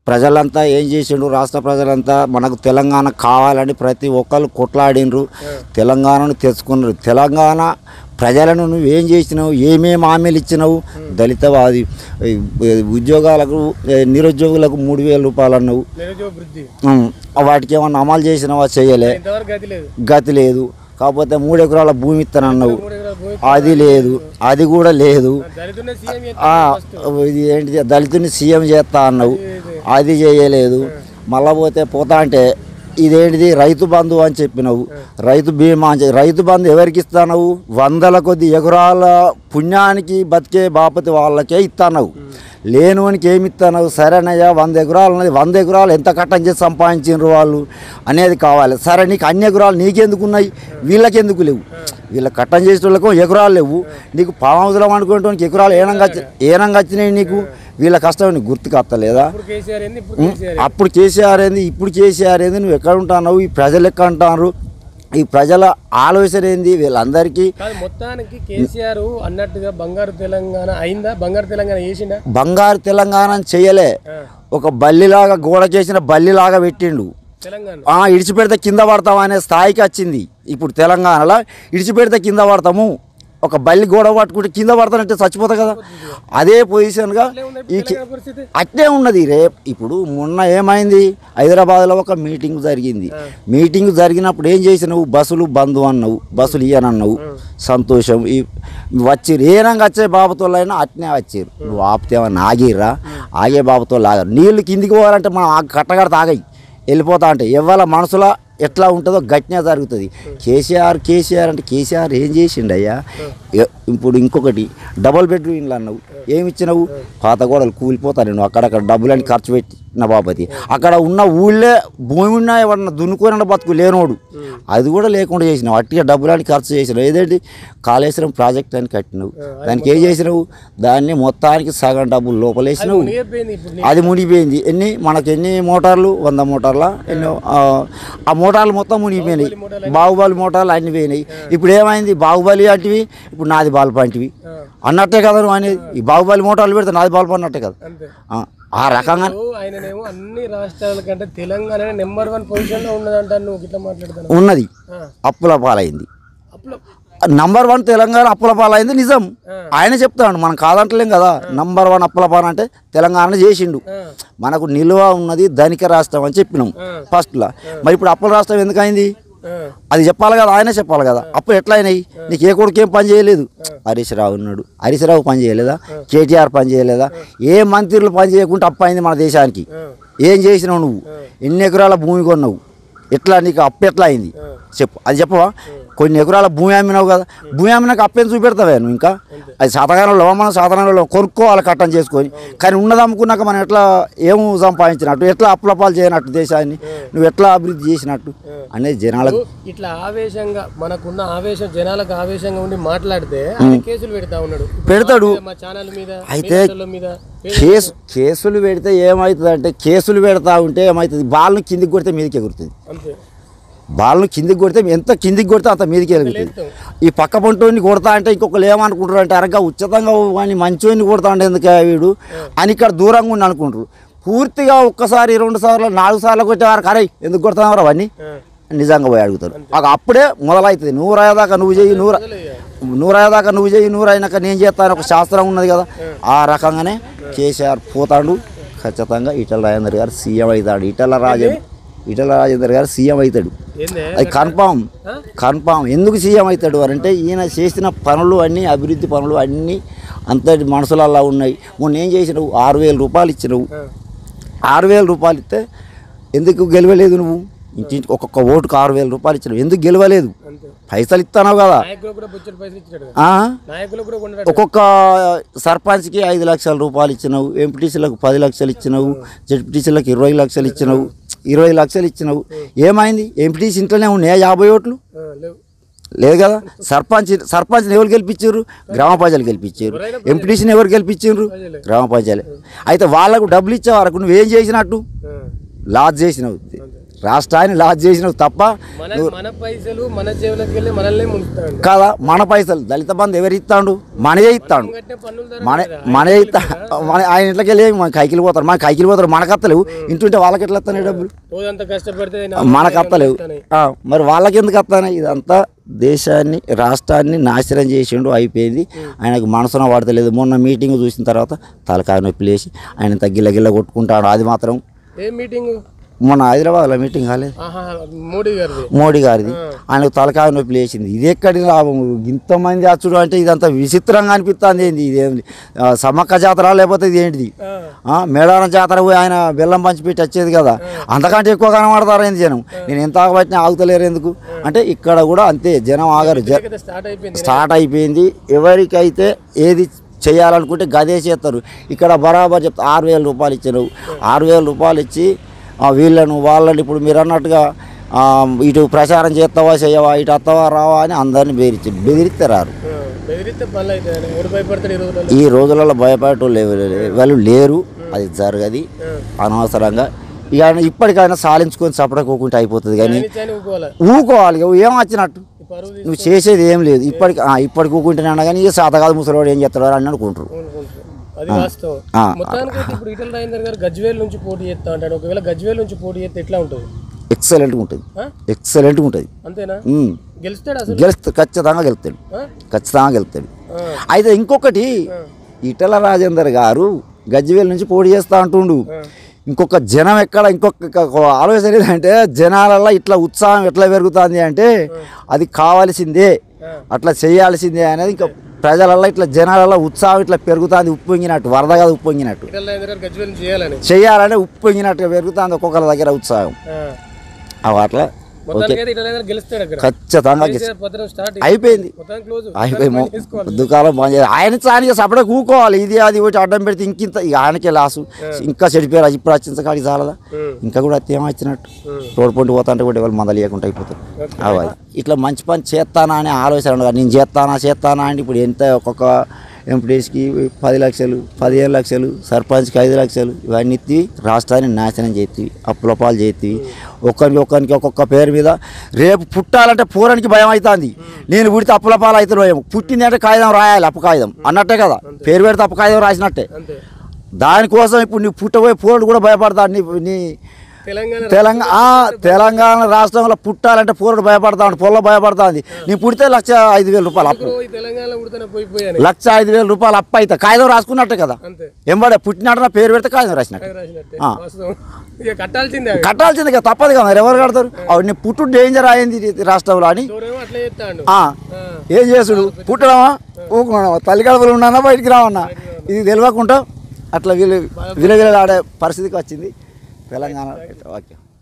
ప్రజలంతా ఏం చేసిండు రాష్ట్ర ప్రజలంతా మనకు తెలంగాణ కావాలని ప్రతి ఒక్కరు కొట్లాడిండ్రు తెలంగాణను తెచ్చుకున్నారు తెలంగాణ ప్రజలను నువ్వు ఏం చేసినావు ఏమేమి హామీలు ఇచ్చినావు దళితవాది ఈ, ఈ, ఉద్యోగాలకు ఏ, నిరుద్యోగులకు మూడు వేల రూపాయలు అన్నావు నిరుద్యోగ వృద్ధి ఉమ్, వాటికి ఏమన్నా అమలు చేసినావా చేయలే ఇంతవరకు గతి లేదు గతి లేదు కాకపోతే మూడు ఎకరాల భూమి ఇస్తానన్నావు మూడు ఎకరాల భూమి అది లేదు అది కూడా లేదు దళితున్న సీఎం ఆ, ఇది ఏంటి దళితుని సీఎం చేస్తా అన్నావు అది చేయలేదు మళ్ళా పోతే పోతా అంటే ఇదేంటిది రైతు బంధు అని చెప్పినావు రైతు బీమా అని చెప్పి రైతు బంధు ఎవరికి ఇస్తానవు వందల కొద్ది ఎకరాల పుణ్యానికి బతికే బాపతి వాళ్ళకే ఇస్తానవు లేనివానికి ఏమి ఇస్తానవు సరేనయ్యా వంద ఎకరాలు ఉన్నది వంద ఎకరాలు ఎంత కట్టం చేసి సంపాదించారు వాళ్ళు అనేది కావాలి సరే నీకు అన్ని ఎకరాలు నీకెందుకు ఉన్నాయి వీళ్ళకెందుకు లేవు వీళ్ళ కట్టం చేసే వాళ్ళకు ఎకరాలు లేవు నీకు పామవసరం అనుకునేటువంటి ఎకరాలు ఏనంగా వచ్చి- ఏనంగా వచ్చినాయి నీకు వీళ్ళ కష్టం నీకు గుర్తుకు వస్తలేదా ఇప్పుడు కేసీఆర్ ఏంది ఇప్పుడు కేసీఆర్ అప్పుడు కేసీఆర్ ఏంది ఇప్పుడు కేసీఆర్ ఏంది నువ్వు ఎక్కడ ఉంటున్నావు ఈ ప్రజలు ఎక్కడ అంటున్నారు ఈ ప్రజల ఆలోచన ఏంది వీళ్ళందరికీ కాదు మొత్తానికి కేసీఆర్ అన్నట్టుగా బంగారు తెలంగాణ అయిందా బంగారు తెలంగాణ చేసిండా బంగారు తెలంగాణ చేయలే ఆ, ఒక బల్లిలాగా గోడ చేసిన బల్లిలాగా పెట్టిండు తెలంగాణ ఆ ఇడిచిపెడితే కింద పడతాం అనే స్థాయికి వచ్చింది ఇప్పుడు తెలంగాణలో ఇడిచిపెడితే కింద పడతాము ఒక బల్లి గోడ పట్టుకుంటే కింద పడతానంటే చచ్చిపోతా కదా అదే పొజిషన్గా ఈ కి- తెలంగాణ పరిస్థితి అట్లే ఉన్నది రేపు ఇప్పుడు మొన్న ఏమైంది హైదరాబాద్లో ఒక మీటింగ్ జరిగింది మీటింగ్ జరిగినప్పుడు ఏం చేసినావు బస్సులు బంద్ అన్నావు బస్సులు ఇయ్యనన్నావు సంతోషం ఈ వచ్చి ఏనంగా వచ్చే బాబుతోళ్ళైనా అట్నే వచ్చారు నువ్వు ఆపితేమన్నా ఆగిర్రా ఆగే బాబుతో ఆగారు నీళ్ళు కిందికి పోవాలంటే మనం ఆ కట్టగడ తాగాయి వెళ్ళిపోతా అంటే ఇవాళ మనసులో ఎట్లా ఉంటుందో గట్టిగా జరుగుతుంది కేసీఆర్ కేసీఆర్ అంటే కేసీఆర్ ఏం చేసిండయ్యా ఎ- ఇప్పుడు ఇంకొకటి డబుల్ బెడ్రూమ్ ఇల్లు అన్నావు ఏమి ఇచ్చినావు పాత గోడలు కూలిపోతాను నువ్వు అక్కడక్కడ డబ్బులని ఖర్చు పెట్టిన బాపతి అక్కడ ఉన్న ఊళ్ళే భూమి ఉన్నా ఎవరన్నా దున్నుకొని బతుకు లేనోడు అది కూడా లేకుండా చేసినావు అట్టిగా డబ్బులని ఖర్చు చేసినావు ఏదేంటి కాళేశ్వరం ప్రాజెక్ట్ అని కట్టినావు దానికి ఏం చేసినావు దాన్ని మొత్తానికి సగం డబ్బులు లోపలేసినావు మునిగిపోయింది ఇప్పుడు అది మునిగిపోయింది ఎన్ని మనకి ఎన్ని మోటార్లు వంద మోటార్ల ఎన్నో ఆ, ఆ మోటార్లు మొత్తం మునిగిపోయినాయి బాహుబలి మోటార్లు అన్ని పోయినాయి ఇప్పుడు ఏమైంది బాహుబలి అంటివి ఇప్పుడు నాది బాల్ప అంటివి అన్నట్టే కదా నువ్వు అనేది ఈ బాహుబలి మోటార్లు పెడితే నాది బాల్ప అన్నట్టే కదా అంతే ఆ, ఆ రకంగా ఇప్పుడు ఆయననేమో అన్ని రాష్ట్రాల కంటే తెలంగాణ నెంబర్ వన్ పొజిషన్ లో ఉన్నదంటాను నువ్వు ఇట్లా మాట్లాడుతున్నావు ఉన్నది ఆ, అప్పుల పాలైంది అప్పుడు నంబర్ వన్ తెలంగాణ అప్పుల పాలైంది నిజం ఆయన చెప్తాడు మనం కాదంటలేం కదా నంబర్ వన్ అప్పుల పాల అంటే తెలంగాణ చేసిండు ఆ, మనకు నిల్వ ఉన్నది ధనిక రాష్ట్రం అని చెప్పినాం ఫస్ట్లో మరి ఇప్పుడు అప్పుల రాష్ట్రం ఎందుకైంది ఆ, అది చెప్పాలి కదా ఆయనే చెప్పాలి కదా అప్పుడు ఎట్లా అయినాయి నీకు ఏ కొడుకు ఏం పని చేయలేదు హరీష్ రావు ఉన్నాడు హరీష్ రావు పని చేయలేదా కేటీఆర్ పని చేయలేదా ఏ మంత్రులు పని చేయకుండా అప్పు అయింది మన దేశానికి ఏం చేసినావు నువ్వు ఎన్ని ఎకరాల భూమి కొన్నావు ఎట్లా నీకు అప్పు ఎట్లా అయింది చెప్పు అది చెప్పవా కొన్ని ఎకరాల భూమి అమ్మినావు కదా భూమి అమ్మినాక అప్పేం చూపెడతావే నువ్వు ఇంకా అది శాతకాలంలో మనం శాతకాలంలో కొనుక్కోవాలి కట్టం చేసుకొని కానీ ఉన్నది అమ్ముకున్నాక మనం ఎట్లా ఏం సంపాదించినట్టు ఎట్లా అప్పులపాలు చేయనట్టు దేశాన్ని నువ్వు ఎట్లా అభివృద్ధి చేసినట్టు అనేది జనాలకు ఇట్లా ఆవేశంగా మనకున్న ఆవేశం జనాలకు ఆవేశంగా ఉండి మాట్లాడితే ఆయన కేసులు పెడతా ఉన్నాడు ఇప్పుడు పెడతాడు. మా ఛానల్ మీద అయితే మీడియాల మీద కేసు కేసులు పెడితే ఏమవుతుంది అంటే కేసులు పెడతా ఉంటే ఏమవుతుంది బాల్ను కిందికి కొడితే మీదకి ఎగురుతుంది అంతే బాల్ను కిందికి కొడితే ఎంత కిందికి కొడితే అంత మీదకి ఎగురుతుంది ఈ పక్క పంటోని కొడతా అంటే ఇంకొకరు ఏమనుకుంటారు అంటే అరగా ఉచితంగా వాడిని మంచోని కొడతా అంటే ఎందుకు వీడు అని ఇక్కడ దూరంగా ఉండి అనుకుంటారు పూర్తిగా ఒక్కసారి రెండు సార్లు నాలుగు సార్లు కొట్టేవారు కరే ఎందుకు కొడతావు అవన్నీ నిజంగా పోయి అడుగుతారు అక అప్పుడే మొదలవుతుంది నూరు అయ్యేదాకా నువ్వు చెయ్యి నూరు నూరు అయ్యేదాకా నువ్వు చెయ్యి నూరు అయినాక నేను చేస్తాను ఒక శాస్త్రం ఉన్నది కదా ఆ రకంగానే కేసీఆర్ పోతాడు ఖచ్చితంగా ఈటల రాజేందర్ గారు సీఎం అవుతాడు ఈటల రాజేందర్ ఈటల రాజేందర్ గారు సీఎం అవుతాడు ఏందే అది కన్ఫామ్ కన్ఫామ్ ఎందుకు సీఎం అవుతాడు అని అంటే ఈయన చేసిన పనులు అన్నీ అభివృద్ధి పనులు అన్నీ అంతటి మనసులలో ఉన్నాయి మొన్న ఏం చేసినావు ఆరు వేల రూపాయలు ఇచ్చినావు ఆరు వేల రూపాయలు ఇస్తే ఎందుకు గెలవలేదు నువ్వు ఇంటింటి ఒక్కొక్క ఓటుకు ఆరు వేల రూపాయలు ఇచ్చినావు ఎందుకు గెలవలేదు అంతే పైసలు ఇస్తున్నావు కదా నాయకులు కూడా బొచ్చడి పైసలు ఇచ్చాడు కదా ఆ? నాయకులు కూడా ఉండడు ఒక్కొక్క సర్పంచ్కి ఐదు లక్షల రూపాయలు ఇచ్చినావు ఎంపీటీసీలకు పది లక్షలు ఇచ్చినావు జడ్పీటీసీలకు ఇరవై లక్షలు ఇచ్చినావు ఇరవై లక్షలు ఇచ్చినావు ఏమైంది ఎంపీటీసీ ఇంట్లోనే ఉన్నాయా యాభై ఓట్లు ఆ, లేవు లేదు కదా సర్పంచ్ సర్పంచ్ని ఎవరు గెలిపించారు గ్రామ ప్రజలు గెలిపించారు ఎంపీటీసీని ఎవరు గెలిపించారు గ్రామ ప్రజలే అయితే వాళ్ళకు డబ్బులు ఇచ్చే వరకు నువ్వేం చేసినట్టు ఆ, లాస్ చేసినావు రాష్ట్రాన్ని లాస్ చేసినావు తప్ప మన మన పైసలు మన జేబులోకి వెళ్ళి మనల్ని ముంచుతాడు కాదా మన పైసలు దళిత బంధు ఎవరు ఇస్తాడు మనయే ఇస్తాడు కట్టే పన్నుల ధర మన కదా. మన ఇస్తా మన ఆయన ఇంట్లోకి వెళ్ళి మన కైకిలు పోతారు మన కైకిలు పోతారు మనకు అత్తలేవు ఇంటుంటే వాళ్ళకి ఎట్లా వస్తాయి డబ్బులు రోజంతా కష్టపడితే మనకు అత్తలేవు ఆ, మరి వాళ్ళకి ఎందుకు వస్తానే ఇదంతా దేశాన్ని రాష్ట్రాన్ని నాశనం చేసిండు అయిపోయింది ఆయనకు మనసున పడతలేదు మొన్న మీటింగ్ చూసిన తర్వాత తలకాయ నొప్పి లేచి ఆయన తగ్గిల్ల గిల్ల కొట్టుకుంటాడు అది మాత్రం ఏ మీటింగ్ మొన్న హైదరాబాద్లో మీటింగ్ కాలేదు ఆహా మోడీ గారిది మోడీ గారిది ఆయనకు తలకాయ నొప్పి లేచింది ఇది ఎక్కడి లాభం ఇంతమంది అచ్చుడు అంటే ఇదంతా విచిత్రంగా అనిపిస్తుంది ఏంది ఇదేంది ఆ, సమ్మక్క జాతర లేకపోతే ఇది ఏంటిది ఆ, ఆ, మేడారం జాతర పోయి ఆయన బెల్లం పంచి పెట్టి వచ్చేది కదా అంతకంటే ఎక్కువ కనబడతారు ఏంది జనం నేను ఎంత ఆగబట్టినా ఆగుతలేరు ఎందుకు అంటే ఇక్కడ కూడా అంతే జనం ఆగరు జ కదా స్టార్ట్ అయిపోయింది స్టార్ట్ అయిపోయింది ఎవరికైతే ఏది చేయాలనుకుంటే గదే చేస్తారు ఇక్కడ బరాబర్ చెప్తా ఆరు వేల రూపాయలు ఇచ్చినావు ఆరు వేల రూపాయలు ఇచ్చి ఆ, వీళ్ళను వాళ్ళని ఇప్పుడు మీరు అన్నట్టుగా ఆ, ఇటు ప్రచారం చేస్తావా చేయవా ఇటు వస్తావా రావా అని అందరిని బెదిరించి బెదిరిస్తే రారు ఆ, బెదిరిస్తే పనులు అవుతాయి ఎవరు భయపడతాడు ఈ రోజులలో ఈ రోజులలో భయపడేటోళ్ళు ఎవరు లేరు. వాళ్ళు లేరు అది జరగది అనవసరంగా ఇక ఆయన ఇప్పటికైనా సాలించుకొని చప్పడకోకుంటే అయిపోతుంది కానీ ఆయన చాని ఊకోవాలి ఊకోవాలి ఇక ఏం వచ్చినట్టు ఈ పరువు తీసి నువ్వు చేసేది ఏం లేదు ఇప్పటికి ఆ, ఇప్పటికి ఊకుంటేనే అన్నా కానీ ఇక సాత కాదు ముసలివాడు ఏం చేస్తాడు అని అనుకుంటారు ఊరుకుంటారు. అది వాస్తవం ఆ. మొత్తానికి అయితే ఇప్పుడు ఈటల రాజేందర్ గారు గజ్వేల్ నుంచి పోటీ చేస్తా అంటాడు ఒకవేళ గజ్వేల్ నుంచి పోటీ చేస్తే ఎట్లా ఉంటుంది ఎక్సలెంట్గా ఉంటుంది ఆ? ఎక్సలెంట్గా ఉంటుంది అంతేనా ఉమ్. గెలుస్తాడు అసలు గెలుస్తాడు ఖచ్చితంగా గెలుస్తాడు ఆ? ఖచ్చితంగా గెలుస్తాడు ఆ. అయితే ఇంకొకటి ఈటల రాజేందర్ గారు గజ్వేల్ నుంచి పోటీ చేస్తా అంటుండు ఇంకొక జనం ఎక్కడ ఇంకొక ఒక ఆలోచన ఏంటంటే జనాలలో ఇట్లా ఉత్సాహం ఎట్లా పెరుగుతుంది అంటే అది కావాల్సిందే అట్లా చేయాల్సిందే అనేది ఇంకా ప్రజలలో ఇట్లా జనాలలో ఉత్సాహం ఇట్లా పెరుగుతుంది ఉప్పొంగినట్టు వరదగా ఉప్పొంగినట్టు ఈటల రాజేందర్ గారు గజ్వేల్ నుంచి చేయాలని చేయాలంటే ఉప్పొంగినట్టుగా పెరుగుతుంది ఒక్కొక్కరి దగ్గర ఉత్సాహం ఆ. అవి అట్లా ఓకే మొత్తానికి అయితే ఈటల రాజేందర్ గెలుస్తాడు అక్కడ ఖచ్చితంగా గెలుస్తాడు. కేసీఆర్ పత్రం స్టార్ట్ అయిపోయింది మొత్తానికి క్లోజ్ అయిపోయి మొ- దుకాణం బంద్ చేయాలి ఆయన చానికి సపడే కూకోవాలి ఇది అది ఒకటి అడ్డం పెడితే ఇంకింత ఇక ఆయనకే లాసు ఇంకా చెడిపోయారు ఇప్పుడు వచ్చిన కాడికి చాలదా ఇంకా కూడా అత్యం వచ్చినట్టు రోడ్డు పొంటి పోతా అంటే కూడా వాళ్ళు మంద లేకుండా అయిపోతారు అవి ఇట్లా మంచి పని చేస్తానా అనే ఆలోచన ఉండదు. నేను చేస్తానా చేస్తానా అంటే ఇప్పుడు ఎంత ఒక్కొక్క ఎంపీడీస్కి పది లక్షలు పదిహేను లక్షలు సర్పంచ్కి ఐదు లక్షలు ఇవన్నీ ఎత్తి రాష్ట్రాన్ని నాశనం చేతివి అప్పులపాలు చేతివి ఒక్కరికి ఒక్కరికి ఒక్కొక్క పేరు మీద రేపు పుట్టాలంటే పూరానికి భయం అవుతుంది నేను పుడితే అప్పులపాలు అవుతున్నాయేమో పుట్టింది అంటే కాగితం రాయాలి అప్పు కాగితం అన్నట్టే కదా పేరు పెడితే అప్పు కాగితం రాసినట్టే అంతే దానికోసం ఇప్పుడు నీ పుట్టబోయే పోరుడు కూడా భయపడతాడు నీ నీ తెలంగాణ తెలంగాణ ఆ, తెలంగాణ రాష్ట్రంలో పుట్టాలంటే పూరుడు భయపడతాడు పొల్ల భయపడతాది నీ పుడితే లక్ష ఐదు వేల రూపాయలు అప్పు ఈ తెలంగాణ ఉడితేనే పోయిపోయాను లక్ష ఐదు వేల రూపాయలు అప్పు అయితే కాగితం రాసుకున్నట్టే కదా అంతే ఎంబడే పుట్టినట్టు నా పేరు పెడితే కాగితం రాసినట్టు రాసినట్టే ఆ. వాస్తవం ఇక కట్టాల్సిందే అవి. కట్టాల్సింది కదా తప్పదు కదా మరి ఎవరు కడతారు అవి నీ పుట్టు డేంజర్ అయింది ఈ రాష్ట్రంలో అని ఎవరేమో అట్లా చెప్తాడు ఆ, ఏం చేసుడు పుట్టడమా ఊకున్నావా తల్లి కడుపులు ఉన్నానా బయటికి రావన్నా ఇది తెలియకుండా అట్లా వీళ్ళు విలవిలలాడే పరిస్థితికి వచ్చింది తెలంగాణ ఓకే